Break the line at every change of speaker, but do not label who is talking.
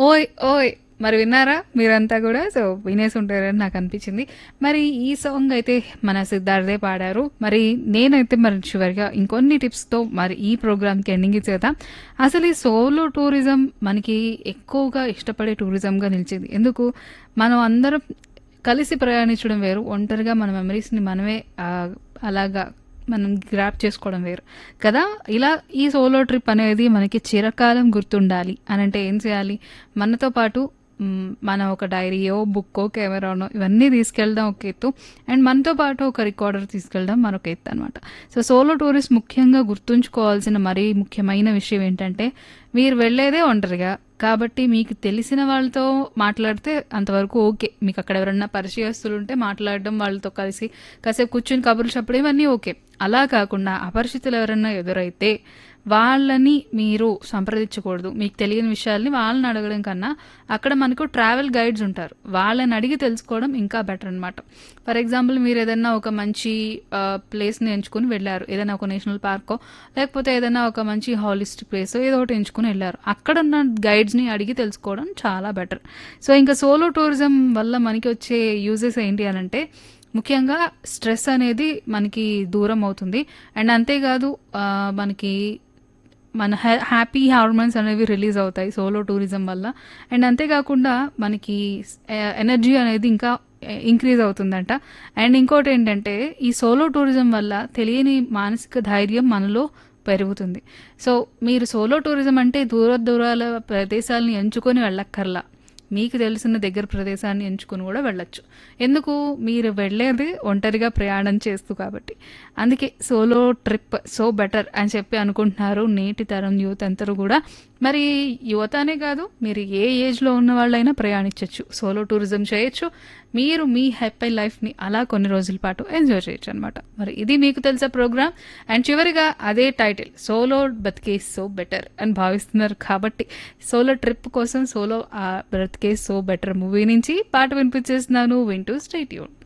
ఓయ్ ఓయ్ మరి విన్నారా మీరంతా కూడా సో వినేసి ఉంటారని నాకు అనిపించింది మరి ఈ సాంగ్ అయితే మన సిద్ధార్థే పాడారు మరి నేనైతే మరి చివరిగా ఇంకొన్ని టిప్స్తో మరి ఈ ప్రోగ్రామ్కి ఎండింగ్ ఇచ్చేద్దాం అసలు ఈ సోలో టూరిజం మనకి ఎక్కువగా ఇష్టపడే టూరిజంగా నిలిచింది ఎందుకు మనం అందరం కలిసి ప్రయాణించడం వేరు ఒంటరిగా మన మెమరీస్ని మనమే ఆ, అలాగా మనం గ్రాప్ చేసుకోవడం వేరు కదా ఇలా ఈ సోలో ట్రిప్ అనేది మనకి చిరకాలం గుర్తుండాలి అని అంటే ఏం చేయాలి మనతో పాటు మ్, మనం ఒక డైరీయో బుక్కో కెమెరానో ఇవన్నీ తీసుకెళ్దాం ఒక ఎత్తు అండ్ మనతో పాటు ఒక రికార్డర్ తీసుకెళ్దాం మరొక ఎత్తు అనమాట సో సోలో టూరిస్ట్ ముఖ్యంగా గుర్తుంచుకోవాల్సిన మరీ ముఖ్యమైన విషయం ఏంటంటే మీరు వెళ్ళేదే ఒంటరిగా కాబట్టి మీకు తెలిసిన వాళ్ళతో మాట్లాడితే అంతవరకు ఓకే మీకు అక్కడ ఎవరన్నా పరిచయస్తులు ఉంటే మాట్లాడడం వాళ్ళతో కలిసి కాసేపు కూర్చుని కబుర్లు చెప్పడం ఇవన్నీ ఓకే అలా కాకుండా అపరిచితులు ఎవరన్నా ఎదురైతే వాళ్ళని మీరు సంప్రదించకూడదు మీకు తెలియని విషయాల్ని వాళ్ళని అడగడం కన్నా అక్కడ మనకు ట్రావెల్ గైడ్స్ ఉంటారు వాళ్ళని అడిగి తెలుసుకోవడం ఇంకా బెటర్ అనమాట ఫర్ ఎగ్జాంపుల్ మీరు ఏదైనా ఒక మంచి ఆ, ప్లేస్ని ఎంచుకుని వెళ్ళారు ఏదైనా ఒక నేషనల్ పార్కో లేకపోతే ఏదైనా ఒక మంచి హాలిస్టిక్ ప్లేస్ ఏదో ఒకటి ఎంచుకుని వెళ్ళారు అక్కడ ఉన్న గైడ్స్ని అడిగి తెలుసుకోవడం చాలా బెటర్ సో ఇంకా సోలో టూరిజం వల్ల మనకి వచ్చే యూజెస్ ఏంటి అని అంటే ముఖ్యంగా స్ట్రెస్ అనేది మనకి దూరం అవుతుంది అండ్ అంతేకాదు ఆ, మనకి మన హ్యా- హ్యాపీ హార్మోన్స్ అనేవి రిలీజ్ అవుతాయి సోలో టూరిజం వల్ల అండ్ అంతేకాకుండా మనకి ఎ- ఎనర్జీ అనేది ఇంకా ఇంక్రీజ్ అవుతుందంట అండ్ ఇంకోటి ఏంటంటే ఈ సోలో టూరిజం వల్ల తెలియని మానసిక ధైర్యం మనలో పెరుగుతుంది సో మీరు సోలో టూరిజం అంటే దూర దూరాల ప్రదేశాలను ఎంచుకొని వెళ్ళక్కర్లా మీకు తెలిసిన దగ్గర ప్రదేశాన్ని ఎంచుకుని కూడా వెళ్ళొచ్చు ఎందుకు మీరు వెళ్ళేది ఒంటరిగా ప్రయాణం చేస్తూ కాబట్టి అందుకే సోలో ట్రిప్ సో బెటర్ అని చెప్పి అనుకుంటున్నారు నేటి తరం యూత్ అందరూ కూడా మరి యువత అనే కాదు మీరు ఏ ఏజ్లో ఉన్న వాళ్ళైనా ప్రయాణించవచ్చు సోలో టూరిజం చేయొచ్చు మీరు మీ హ్యాపీ లైఫ్ని అలా కొన్ని రోజుల పాటు ఎంజాయ్ చేయొచ్చు అనమాట మరి ఇది మీకు తెలిసే ప్రోగ్రామ్ అండ్ చివరిగా అదే టైటిల్ సోలో బతికే సో బెటర్ అని భావిస్తున్నారు కాబట్టి సోలో ట్రిప్ కోసం సోలో బ్రతికే సో బెటర్ మూవీ నుంచి పాట వినిపించేస్తున్నాను వింటూ స్టేట్యూన్